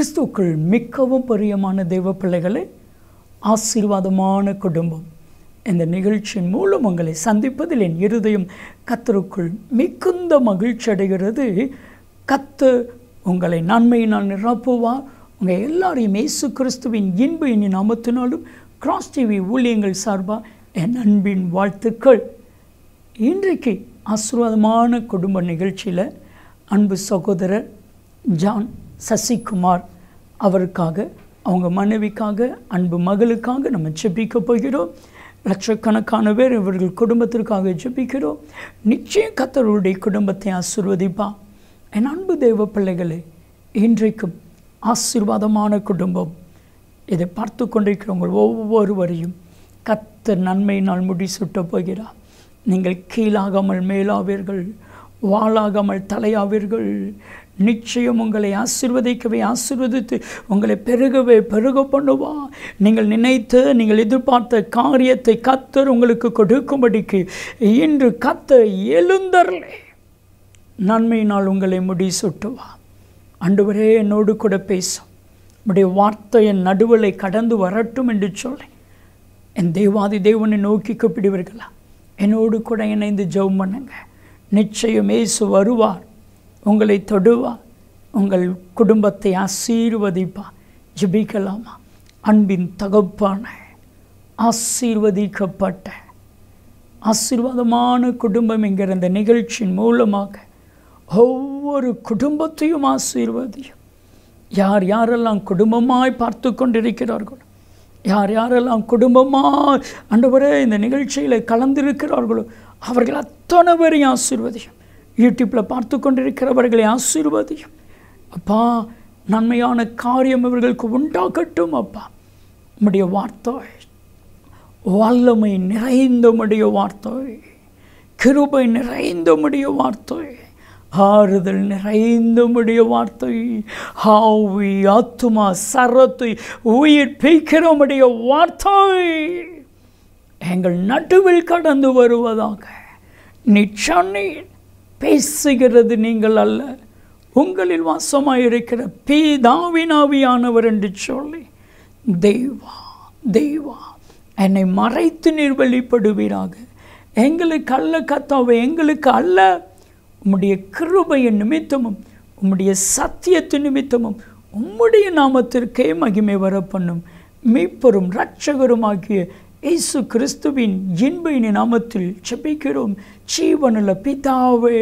கிறிஸ்துக்கள் மிகவும் பிரியமான தெய்வ பிள்ளைகளே ஆசீர்வாதமான குடும்பம் இந்த நிகழ்ச்சியின் மூலம் உங்களை சந்திப்பதில் என் இருதயம் கத்தருக்குள் மிகுந்த மகிழ்ச்சி அடைகிறது கத்து உங்களை நன்மையினால் நிரப்புவார் உங்கள் எல்லாரையும் இயேசு கிறிஸ்துவின் இன்பு இனி நாமத்தினாலும் கிராஸ் டிவி ஊழியங்கள் சார்பாக என் அன்பின் வாழ்த்துக்கள் இன்றைக்கு ஆசீர்வாதமான குடும்ப நிகழ்ச்சியில் அன்பு சகோதரர் ஜான் சசிகுமார் அவருக்காக அவங்க மனைவிக்காக அன்பு மகளுக்காக நம்ம ஜெபிக்க போகிறோம் லட்சக்கணக்கான பேர் இவர்கள் குடும்பத்திற்காக ஜெபிக்கிறோம் நிச்சயம் கத்தருடைய குடும்பத்தை ஆசிர்வதிப்பா என் அன்பு தெய்வ பிள்ளைகளே இன்றைக்கும் ஆசீர்வாதமான குடும்பம் இதை பார்த்து கொண்டிருக்கிறவங்க ஒவ்வொருவரையும் கத்தர் நன்மையினால் முடிசூட்ட போகிறார் நீங்கள் கீழாகாமல் மேலாவீர்கள் வாளாகாமல் தலையாவீர்கள் நிச்சயம் உங்களை ஆசிர்வதிக்கவே ஆசிர்வதித்து உங்களை பெருகவே பெருக பண்ணுவா நீங்கள் நினைத்து நீங்கள் எதிர்பார்த்த காரியத்தை கத்தர் உங்களுக்கு கொடுக்கும்படிக்கு இன்று கத்த எழுந்தரலே நன்மையினால் உங்களை முடி சுட்டுவா அண்டுவரே என்னோடு கூட பேசும் உடைய வார்த்தை என் நடுவலை கடந்து வரட்டும் என்று சொல்லி என் தெய்வாதி தேவனை நோக்கி கூப்பிடுவீர்களா என்னோடு கூட இணைந்து ஜெபம் பண்ணுங்க நிச்சயம் இயேசு வருவார் உங்களை தொடுவார் உங்கள் குடும்பத்தை ஆசீர்வதிப்பார் ஜெபிக்கலாமா அன்பின் தகப்பான ஆசீர்வதிக்கப்பட்ட ஆசீர்வாதமான குடும்பம் என்கிற இந்த நிகழ்ச்சியின் மூலமாக ஒவ்வொரு குடும்பத்தையும் ஆசீர்வதியும் யார் யாரெல்லாம் குடும்பமாய் பார்த்து கொண்டிருக்கிறார்களோ யார் யாரெல்லாம் குடும்பமாக ஆண்டவரே இந்த நிகழ்ச்சியில் கலந்திருக்கிறார்களோ அவர்கள் அத்தனை பேரையும் ஆசீர்வதியும் யூடியூப்பில் பார்த்து கொண்டிருக்கிறவர்களை ஆசீர்வதியும் அப்பா நன்மையான காரியம் இவர்களுக்கு உண்டாகட்டும் அப்பா உம்முடைய வார்த்தை வல்லமை நிறைந்த உம்முடைய வார்த்தை கிருபை நிறைந்த உம்முடைய வார்த்தை ஆறுதல் நிறைந்த உம்முடைய வார்த்தை ஆவி ஆத்துமா சரத்தை உயிர் பெய்கிற உம்முடைய வார்த்தை எங்கள் நடுவில் கடந்து வருவதாக நீ சொன்னீர் பேசுகிறது நீங்கள் அல்ல உங்களில் வாசமாயிருக்கிற பீதாவினாவியானவர் என்று சொல்லி தெய்வா தெய்வா என்னை மறைத்து நீர் வெளிப்படுவீராக எங்களுக்கு அல்ல கத்தாவை எங்களுக்கு அல்ல உம்முடைய கிருபையின் நிமித்தமும் உம்முடைய சத்தியத்து நிமித்தமும் உம்முடைய நாமத்திற்கே மகிமை வர பண்ணும் மீட்பரும் இரட்சகருமாகிய இயேசு கிறிஸ்துவின் இன்பையின் நாமத்தில் செபிக்கிறோம் ஜீவனுள்ள பிதாவே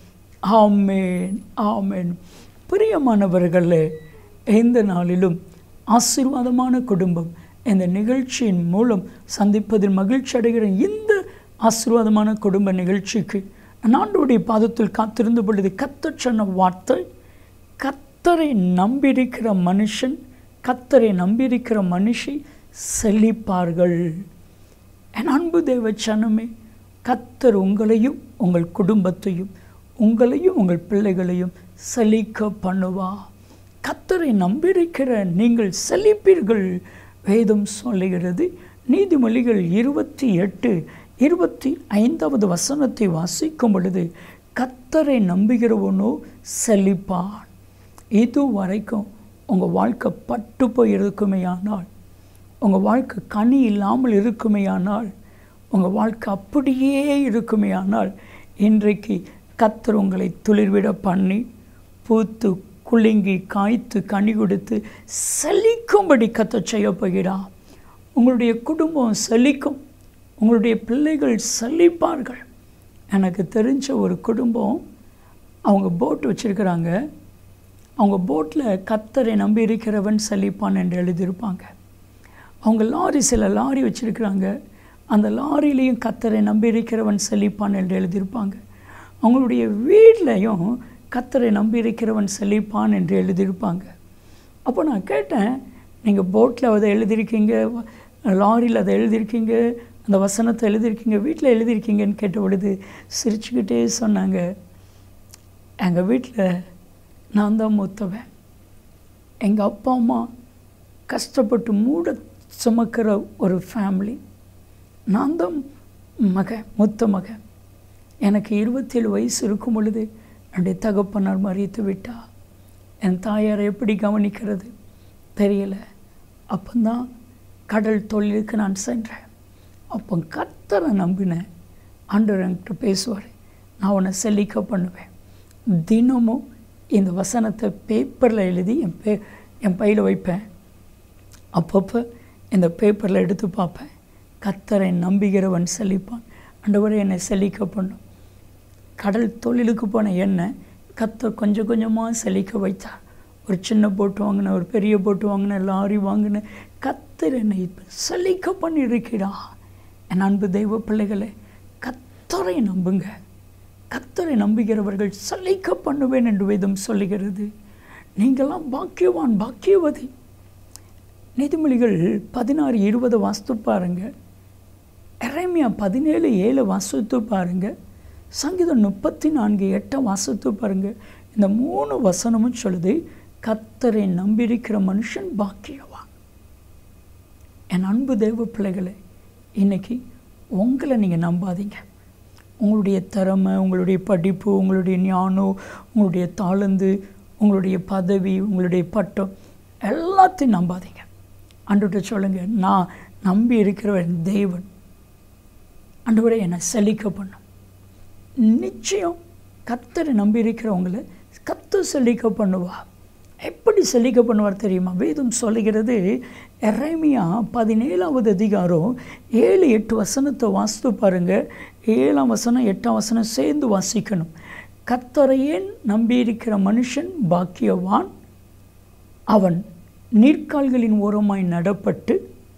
ஆமேன் ஆமேன் பிரியமானவர்களே எந்த நாளிலும் ஆசீர்வாதமான குடும்பம் இந்த நிகழ்ச்சியின் மூலம் சந்திப்பதில் மகிழ்ச்சி அடைகிற இந்த ஆசீர்வாதமான குடும்ப நிகழ்ச்சிக்கு நாண்டுடைய பாதத்தில் காத்திருந்த பொழுது கத்தர் சொன்ன வார்த்தை கத்தரை நம்பியிருக்கிற மனுஷன் கத்தரை நம்பியிருக்கிற மனுஷி செழிப்பார்கள் என் அன்பு தேவ சனமே கத்தர் உங்களையும் உங்கள் குடும்பத்தையும் உங்களையும் உங்கள் பிள்ளைகளையும் செழிக்க பண்ணுவா கத்தரை நம்பியிருக்கிற நீங்கள் செழிப்பீர்கள் வேதம் சொல்லுகிறது நீதிமொழிகள் இருபத்தி எட்டு இருபத்தி ஐந்தாவது வசனத்தை வாசிக்கும் பொழுது கத்தரை நம்புகிறவனோ செழிப்பான் இது வரைக்கும் உங்கள் வாழ்க்கை பட்டு போய் இருக்குமேயானால் உங்கள் வாழ்க்கை கனி இல்லாமல் இருக்குமேயானால் உங்கள் வாழ்க்கை அப்படியே இருக்குமேயானால் இன்றைக்கு கத்தர் உங்களை துளிர்விட பண்ணி பூத்து குலுங்கி காய்த்து கனி கொடுத்து செழிக்கும்படி கத்த செய்ய போகிறார் உங்களுடைய குடும்பம் செழிக்கும் உங்களுடைய பிள்ளைகள் செழிப்பார்கள் எனக்கு தெரிஞ்ச ஒரு குடும்பம் அவங்க போட் வச்சுருக்கிறாங்க அவங்க போட்டில் கத்தரை நம்பி இருக்கிறவன் செழிப்பான் என்று எழுதியிருப்பாங்க அவங்க லாரி சில லாரி வச்சுருக்கிறாங்க அந்த லாரியிலையும் கத்தரை நம்பி இருக்கிறவன் செழிப்பான் என்று எழுதியிருப்பாங்க அவங்களுடைய வீட்லையும் கத்தரை நம்பி இருக்கிறவன் செழிப்பான் என்று எழுதியிருப்பாங்க அப்போ நான் கேட்டேன் நீங்கள் போட்டில் அதை எழுதியிருக்கீங்க லாரியில் அதை எழுதியிருக்கீங்க அந்த வசனத்தை எழுதியிருக்கீங்க வீட்டில் எழுதியிருக்கீங்கன்னு கேட்ட பொழுது சிரிச்சுக்கிட்டே சொன்னாங்க எங்கள் வீட்டில் நான் தான் மூத்தவன் எங்கள் அப்பா அம்மா கஷ்டப்பட்டு மூட சுமக்கிற ஒரு ஃபேமிலி நான் தான் மகன் மூத்த மகன் எனக்கு இருபத்தேழு வயசு இருக்கும் பொழுது என்னுடைய தகப்பனார் மறித்து விட்டா என் தாயாரை எப்படி கவனிக்கிறது தெரியல அப்போந்தான் கடல் தொழிலுக்கு நான் சென்றேன் அப்போ கர்த்தரை நம்பினேன் ஆண்டவர் என்கிட்ட பேசுவார் நான் உன்னை செழிக்க பண்ணுவேன் தினமும் இந்த வசனத்தை பேப்பரில் எழுதி என் பே என் பையில் வைப்பேன் அப்பப்போ இந்த பேப்பரில் எடுத்து பார்ப்பேன் கத்தரை நம்புகிறவன் செழிப்பான் ஆண்டவரை என்னை செழிக்க பண்ணும் கடல் தொழிலுக்கு போன எண்ணெய் கத்த கொஞ்சம் கொஞ்சமாக செழிக்க வைத்தார் ஒரு சின்ன போட்டு வாங்கினேன் ஒரு பெரிய போட்டு வாங்கினேன் லாரி வாங்கினேன் கத்தர் என்னை இப்போ செழிக்க பண்ணியிருக்கிறா என் அன்பு தெய்வ பிள்ளைகளே கத்தரை நம்புங்க கத்தரை நம்புகிறவர்கள் செழிக்க பண்ணுவேன் என்று வேதம் சொல்லுகிறது நீங்களாம் பாக்கியவான் பாக்கியவதி நீதிமொழிகள் பதினாறு இருபது வாஸ்து பாருங்க எரேமியா பதினேழு ஏழு வாசித்து பாருங்க சங்கீதம் முப்பத்தி நான்கு எட்டை வாசித்து பாருங்க இந்த மூணு வசனமும் சொல்லுது கத்தரை நம்பியிருக்கிற மனுஷன் பாக்கியவான் என் அன்பு தெய்வ பிள்ளைகளே இன்னைக்கு உங்களை நீங்கள் நம்பாதீங்க உங்களுடைய திறமை உங்களுடைய படிப்பு உங்களுடைய ஞானம் உங்களுடைய தாளந்து உங்களுடைய பதவி உங்களுடைய பட்டம் எல்லாத்தையும் நம்பாதீங்க அன்றுகிட்ட சொல்லுங்க நான் நம்பி இருக்கிறவன் தேவன் அன்றுவரை என்னை செழிக்க பண்ணும் நிச்சயம் கத்தரை நம்பி இருக்கிறவங்களை கத்து செழிக்க பண்ணுவா எப்படி செழிக்க பண்ணுவார் தெரியுமா வேதம் சொல்லுகிறது எரேமியா பதினேழாவது அதிகாரம் ஏழு எட்டு வசனத்தை வாசித்து பாருங்க ஏழாம் வசனம் எட்டாம் வசனம் சேர்ந்து வாசிக்கணும் கத்தரையே நம்பியிருக்கிற மனுஷன் பாக்கியவான் அவன் நீர்க்கால்களின் ஓரமாய் நடப்பட்டு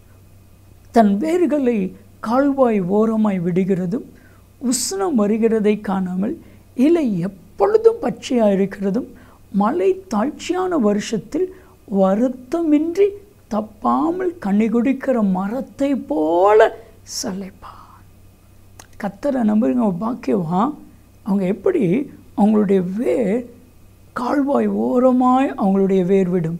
தன் வேர்களை கால்வாய் ஓரமாய் விடுகிறதும் உஷ்ணம் வருகிறதை காணாமல் இலை எப்பொழுதும் பச்சையாக இருக்கிறதும் மழை தாழ்ச்சியான வருஷத்தில் வருத்தமின்றி தப்பாமல் கனி குடிக்கிற மரத்தை போல சலைப்பான் கத்தரை நம்புறீங்க பாக்கியவான் அவங்க எப்படி அவங்களுடைய வேர் கால்வாய் ஓரமாய் அவங்களுடைய வேர் விடும்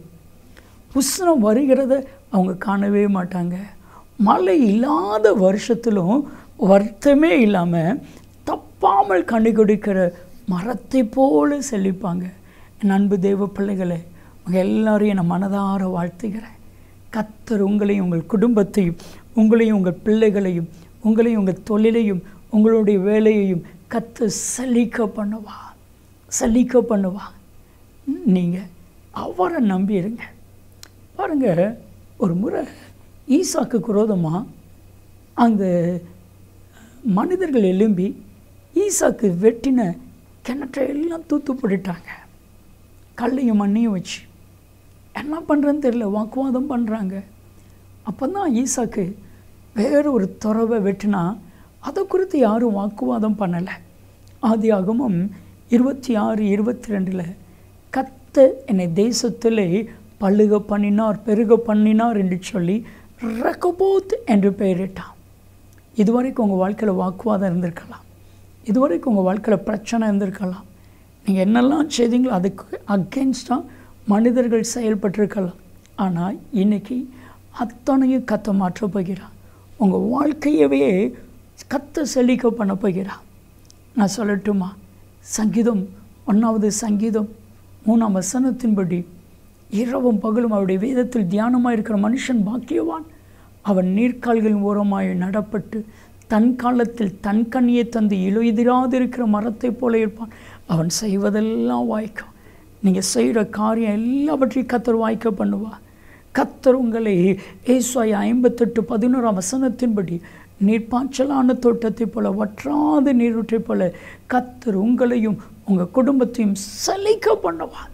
உஷ்ணம் வருகிறத அவங்க காணவே மாட்டாங்க மழை இல்லாத வருஷத்திலும் வருத்தமே இல்லாமல் தப்பாமல் கண்டு கொடுக்கிற மரத்தை போல செழிப்பாங்க என் அன்பு தெய்வ பிள்ளைகளே உங்க எல்லாரையும் நான் மனதார வாழ்த்துகிறேன் கத்தர் உங்களையும் உங்கள் குடும்பத்தையும் உங்களையும் உங்கள் பிள்ளைகளையும் உங்களையும் உங்கள் தொழிலையும் உங்களுடைய வேலையையும் கத்து செழிக்க பண்ணுவா செழிக்க பண்ணுவா நீங்கள் அவரை நம்பி இருங்க பாருங்க ஒரு முறை ஈசாக்கு குரோதமாக அந்த மனிதர்கள் எழும்பி ஈசாக்கு வெட்டின கிணற்றை எல்லாம் தூத்து போட்டுட்டாங்க கல்லையும் மண்ணையும் வச்சு என்ன பண்ணுறேன்னு தெரியல வாக்குவாதம் பண்ணுறாங்க அப்போ தான் ஈசாக்கு வேறு ஒரு துறவை வெட்டினா அதை குறித்து யாரும் வாக்குவாதம் பண்ணலை ஆதி ஆகமும் இருபத்தி ஆறு இருபத்தி ரெண்டில் கத்த என்னை தேசத்திலே பழுக பண்ணினார் பெருக பண்ணினார் என்று சொல்லி ரகபோத் என்று பெயரிட்டான் இதுவரைக்கும் உங்கள் வாழ்க்கையில் வாக்குவாதம் இருந்திருக்கலாம் இதுவரைக்கும் உங்கள் வாழ்க்கையில் பிரச்சனை இருந்திருக்கலாம் நீங்கள் என்னெல்லாம் செய்தீங்களோ அதுக்கு அகென்ஸ்டாக மனிதர்கள் செயல்பட்டிருக்கலாம் ஆனால் இன்னைக்கு அத்தனையும் கத்த மாற்றப் போகிறான் உங்கள் வாழ்க்கையவே கத்த செழிக்க பண்ண போகிறான் நான் சொல்லட்டுமா சங்கீதம் ஒன்றாவது சங்கீதம் மூணாம் வசனத்தின்படி இரவும் பகலும் அவருடைய வேதத்தில் தியானமாக இருக்கிற மனுஷன் பாக்கியவான் அவன் நீர்க்கால்களின் ஓரமாய் நடப்பட்டு தன் காலத்தில் தன் கண்ணியை தந்து இழுதிராதிருக்கிற மரத்தை போல இருப்பான் அவன் செய்வதெல்லாம் வாய்க்கும் நீங்கள் செய்கிற காரியம் எல்லாவற்றையும் கத்தர் வாய்க்க பண்ணுவா கத்தர் உங்களை ஏசுவாய் ஐம்பத்தெட்டு பதினோராம் வசனத்தின்படி நீர்ப்பாய்ச்சலான தோட்டத்தை போல வற்றாத நீரூற்றை போல கத்தர் உங்களையும் உங்கள் குடும்பத்தையும் செழிக்க பண்ணுவார்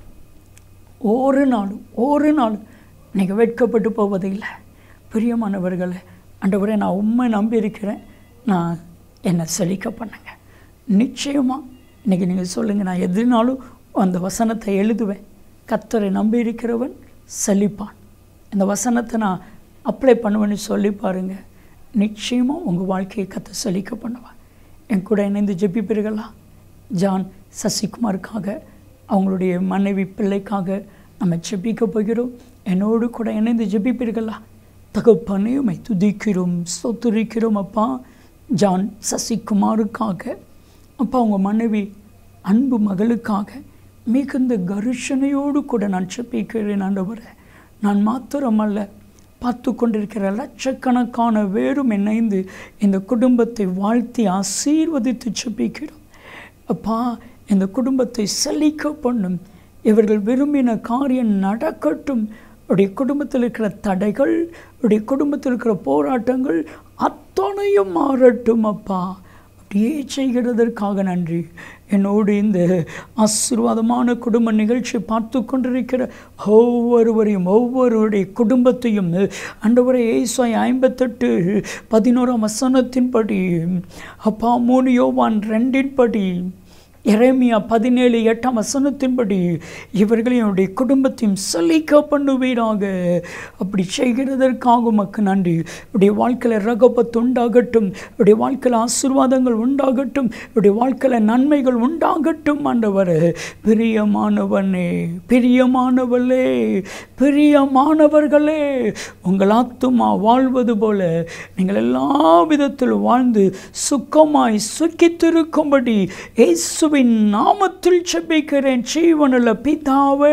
ஒரு நாளும் ஒரு நாளும் நீங்கள் வெட்கப்பட்டு போவதில்லை பிரியமானவர்களே ஆண்டவரே நான் உண்மை நம்பி இருக்கிறேன் நான் என்னை செழிக்க பண்ணுங்க நிச்சயமாக இன்றைக்கி நீங்கள் சொல்லுங்கள் நான் எதுனாலும் அந்த வசனத்தை எழுதுவேன் கத்தரை நம்பி இருக்கிறவன் செழிப்பான் இந்த வசனத்தை நான் அப்ளை பண்ணுவேன்னு சொல்லி பாருங்க நிச்சயமாக உங்கள் வாழ்க்கையை கத்த செழிக்க பண்ணுவான் என் கூட இணைந்து ஜெபிப்பீர்களா ஜான் சசிகுமாருக்காக அவங்களுடைய மனைவி பிள்ளைக்காக நம்ம ஜெபிக்க போகிறோம் என்னோடு கூட இணைந்து ஜெபிப்பீர்களா தகப்பனே உம்மை துதிக்கிறோம் ஸ்தோத்திரிக்கிறோம் அப்பா ஜான் சசிகுமாருக்காக அப்பா உங்கள் மனைவி அன்பு மகளுக்காக மிகுந்த கருஷனையோடு கூட நான் செப்பிக்கிறேன் ஆண்டவரே நான் மாத்திரமல்ல பார்த்து கொண்டிருக்கிற லட்சக்கணக்கான வேரும் இணைந்து இந்த குடும்பத்தை வாழ்த்தி ஆசீர்வதித்து செப்பிக்கிறோம் அப்பா இந்த குடும்பத்தை செழிக்க பண்ணும் இவர்கள் விரும்பின காரியம் நடக்கட்டும் உடைய குடும்பத்தில் இருக்கிற தடைகள் உடைய குடும்பத்தில் இருக்கிற போராட்டங்கள் அத்தனையும் மாறட்டும் அப்பா அப்படியே செய்கிறதற்காக நன்றி என்னோடு இந்த ஆசீர்வாதமான குடும்ப நிகழ்ச்சி பார்த்து கொண்டிருக்கிற ஒவ்வொருவரையும் ஒவ்வொருவருடைய குடும்பத்தையும் அண்டவரை ஏசாய் ஐம்பத்தெட்டு பதினோராம் வசனத்தின்படி அப்பா மூணு யோவான் ரெண்டின்படி எரேமியா பதினேழு எட்டாம் வசனத்தின்படி இவர்களையும் என்னுடைய குடும்பத்தையும் செழிக்க பண்ணுவீராக அப்படி செய்கிறதற்காக உமக்கு நன்றி உடைய வாழ்க்கையில் ரகபத்து உண்டாகட்டும் உடைய வாழ்க்கையில் ஆசீர்வாதங்கள் உண்டாகட்டும் உடைய வாழ்க்கையில் நன்மைகள் உண்டாகட்டும் ஆண்டவர் பிரியமானவனே பிரியமானவளே பிரியமானவர்களே உங்கள் ஆத்துமா வாழ்வது போல நீங்கள் எல்லா விதத்திலும் வாழ்ந்து சுக்கமாய் சுக்கித்திருக்கும்படி இயேசுவின் நாமத்தில் செபிக்கிறேன் ஜீவனுள்ள பிதாவே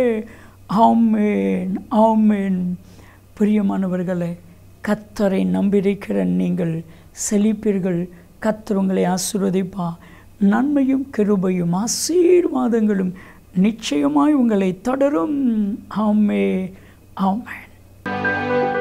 ஆமேன் ஆமேன் பிரியமானவர்களே கத்தரை நம்பியிருக்கிற நீங்கள் செழிப்பீர்கள் கத்தர் உங்களை ஆசீர்வதிப்பா நன்மையும் கிருபையும் ஆசீர்வாதங்களும் நிச்சயமாய் உங்களை தொடரும் ஆமே ஆமேன்